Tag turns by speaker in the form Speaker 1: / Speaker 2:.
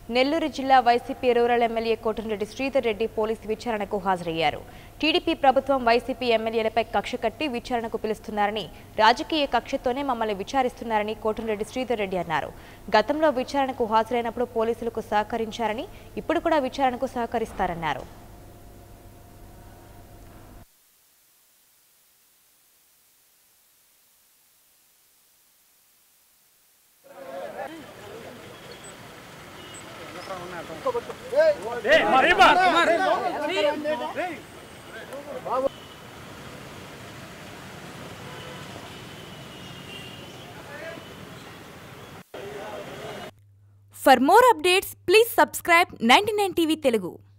Speaker 1: నెల్లూరు జిల్లా YCP rural MLA Kotamreddy Sridhar Reddy police విచారణకు హాజరయ్యారు టీడీపీ ప్రభుత్వం వైసీపీ ఎమ్మెల్యేలపై కక్ష కట్టి విచారణకు పిలుస్తున్నారని రాజకీయ కక్షతోనే మమ్మల్ని విచారిస్తున్నారని కోటంరెడ్డి శ్రీధర్ రెడ్డి అన్నారు గతంలో విచారణకు హాజరైనప్పుడు పోలీసులకు సహకరించారని ఇప్పుడు కూడా విచారణకు సహకరిస్తారన్నారు
Speaker 2: For more updates, please subscribe 99 TV Telugu.